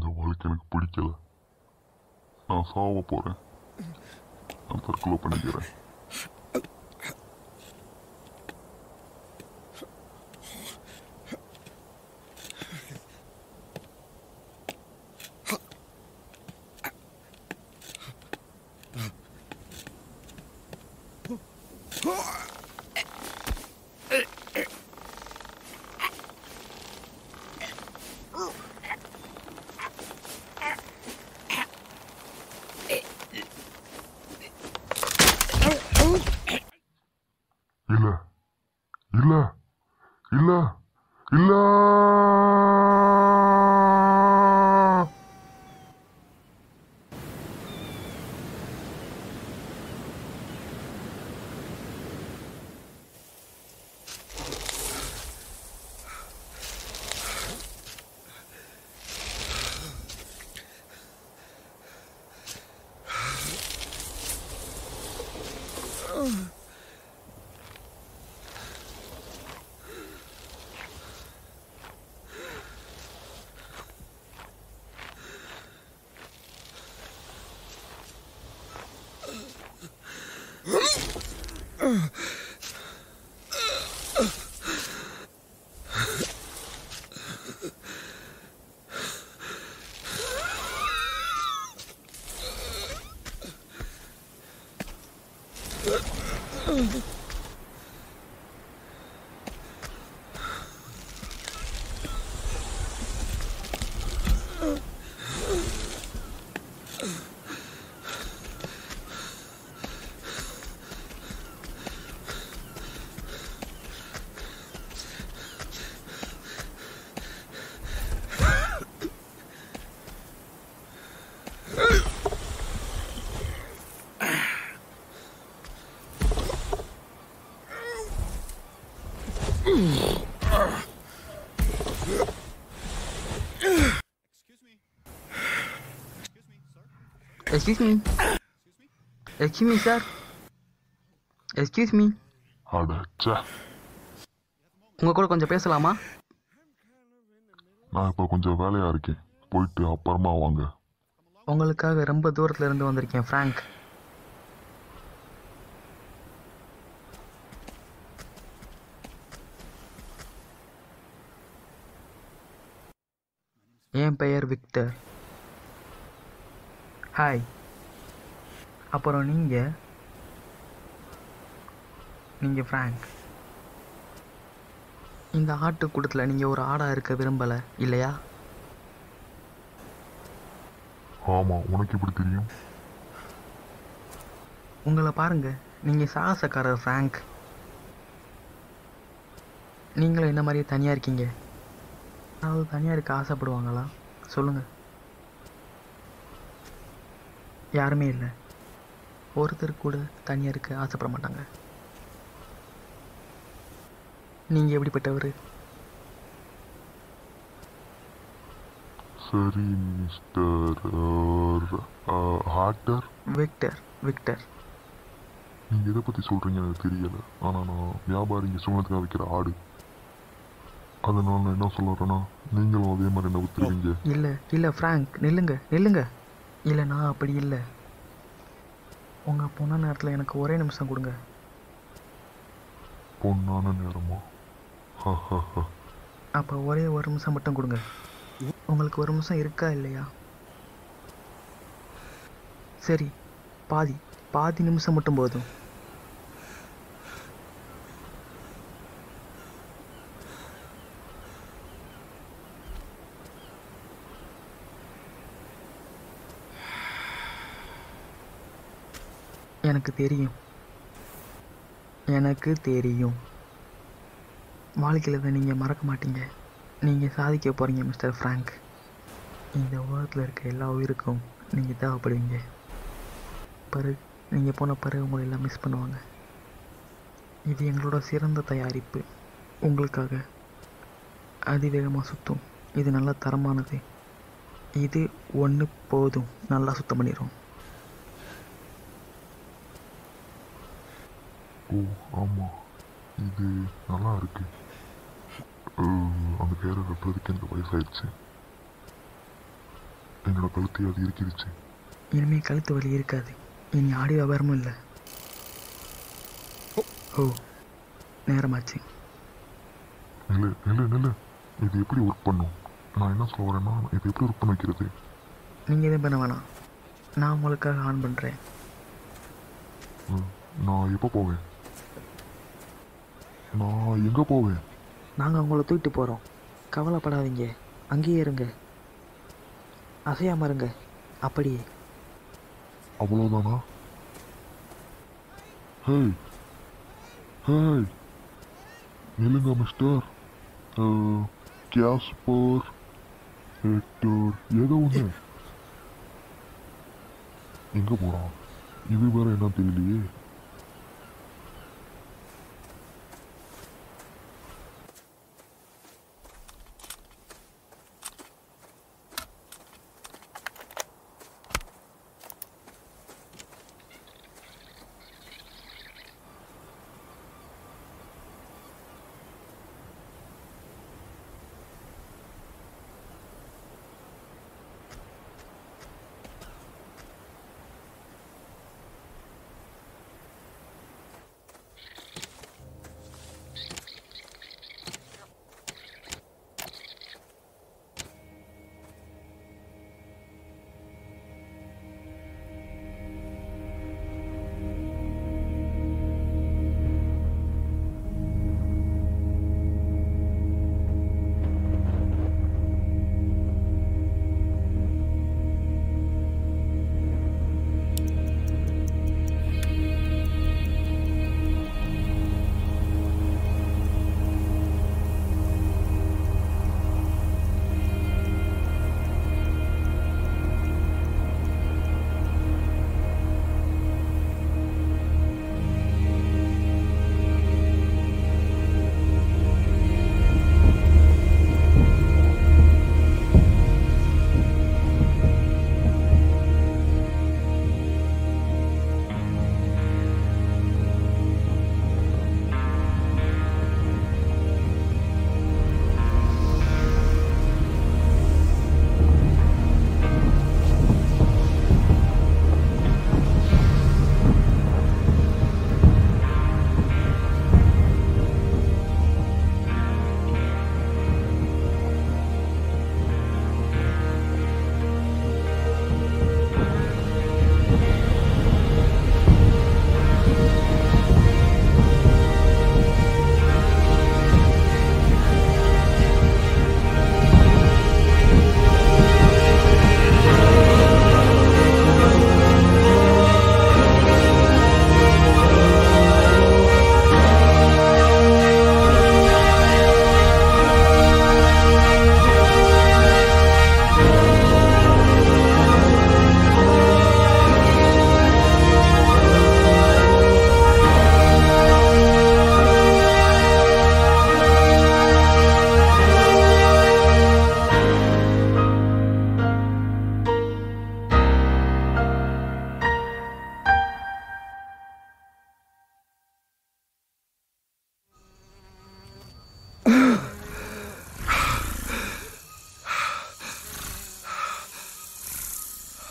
இந்த வாழ்க்கை எனக்கு பிடிக்கல நான் சாவ போறேன் நான் தற்கொலை பண்ணிக்கிறேன் இல்ல இல்ல இல்ல இல்ல excuse me excuse me sir excuse me அடச்சே உங்கள் கூட கொஞ்சம் பேசலாமா நான் இப்போ கொஞ்சம் வேலையா இருக்கேன் போயிட்டு அப்புறமா வாங்க உங்களுக்காக ரொம்ப தூரத்துல இருந்து வந்திருக்கேன் ஃப்ராங்க் என் பெயர் விக்டர் ஹாய் அப்புறம் நீங்கள் நீங்கள் ஃப்ராங்க் இந்த ஆட்டுக்கூட்டத்தில் நீங்கள் ஒரு ஆடாக இருக்க விரும்பலை இல்லையா ஆமா உனக்கு எப்படி தெரியும் உங்களை பாருங்க நீங்கள் சாகசக்காரர் ஃப்ராங்க் நீங்களும் என்ன மாதிரியே தனியாக இருக்கீங்க அதாவது தனியாக இருக்க ஆசைப்படுவாங்களா சொல்லுங்கள் யாருமே இல்லை ஒருத்தர் கூட தனியாக இருக்க ஆசைப்பட மாட்டாங்க நீங்கள் எப்படிப்பட்டவர் சரி மிஸ்டர் ஹாக்டர் விக்டர் விக்டர் நீங்க எதை பத்தி சொல்றீங்க எனக்கு தெரியல ஆனா நான் வியாபாரிங்க சுமத்துக்காக விற்கிற ஆடு அதனால நான் என்ன சொல்லுறேன்னா நீங்களும் அதே மாதிரி என்ன வித்துருவீங்க இல்லை இல்லை ஃப்ராங்க் நில்லுங்க நில்லுங்க இல்லை நான் அப்படி இல்லை உங்கள் போன நேரத்தில் எனக்கு ஒரே நிமிஷம் கொடுங்க பொண்ணான நேரமா அப்போ ஒரே ஒரு நிமிஷம் மட்டும் கொடுங்க உங்களுக்கு ஒரு நிமிஷம் இருக்கா இல்லையா சரி பாதி பாதி நிமிஷம் மட்டும் போதும் எனக்கு தெரியும் எனக்கு தெரியும் வாழ்க்கையில் இதை நீங்கள் மறக்க மாட்டீங்க நீங்கள் சாதிக்க போகிறீங்க மிஸ்டர் ஃப்ராங்க் இந்த உலகத்தில் இருக்க எல்லா உயிருக்கும் நீங்கள் தேவைப்படுவீங்க பிறகு நீங்கள் போன பிறகு உங்களை எல்லாம் மிஸ் பண்ணுவாங்க இது எங்களோட சிறந்த தயாரிப்பு உங்களுக்காக அதிவேகமாக சுற்றும் இது நல்ல தரமானது இது ஒன்று போதும் நல்லா சுத்தம் பண்ணிடும் ஓ ஆமா இது நல்லா இருக்கு அஹ், அந்த பேரை வைப்பதுக்கு எனக்கு வயசாயிடுச்சு என்னோட கழுத்தை அது இறுக்கிடுச்சு இனிமே கழுத்து வலி இருக்காது இனி ஆடி வியாபாரமும் இல்லை ஓ நேரமாச்சு நில்லு நில்லு நில்லு இது எப்படி ஒர்க் பண்ணும் நான் என்ன சொல்ல வரேன்னா இது எப்படி ஒர்க் பண்ண வைக்கிறது நீங்கள் எதுவும் பண்ண வேணாம் நான் உங்களுக்காக ஆன் பண்ணுறேன் ம், நான் எப்போ போவேன் நான் எங்கே போவேன் நாங்கள் உங்களை தூக்கிட்டு போகிறோம் கவலைப்படாதீங்க அங்கேயே இருங்க அசையாம இருங்க அப்படியே அவ்வளோதானா ஹேய் ஹேய் நில்லுங்க மிஸ்டர் கேஸ்பர் ஹெக்டர் ஏதோ ஒன்று எங்கே போகிறான் இது வேற என்ன தெரியலையே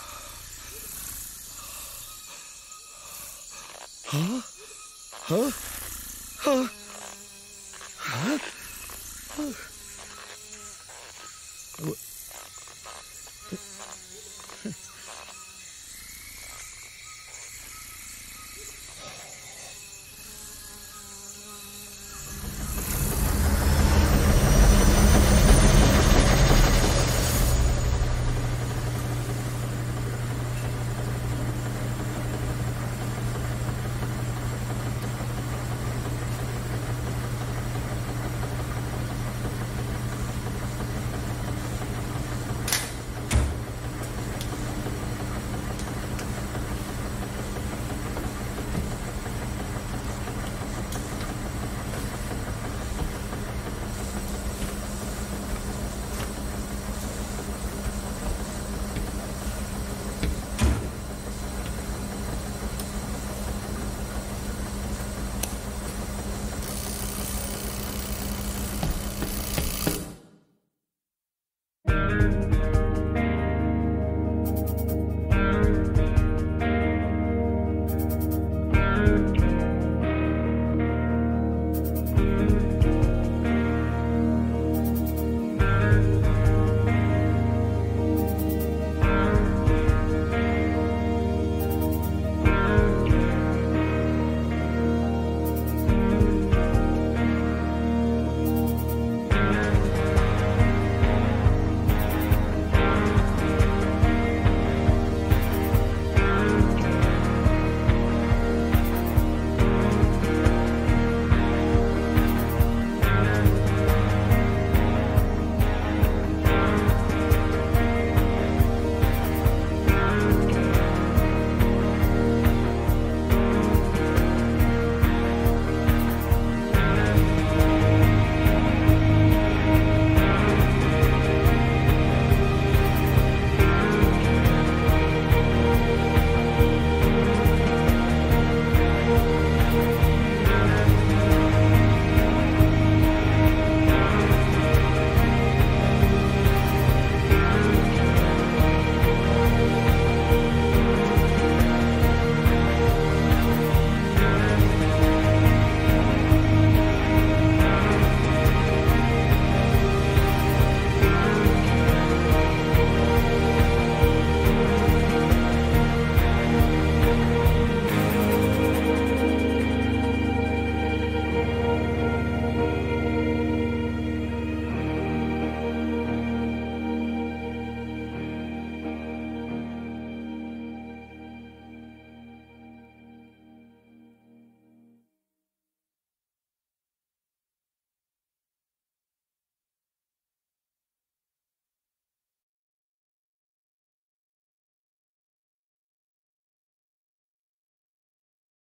Huh?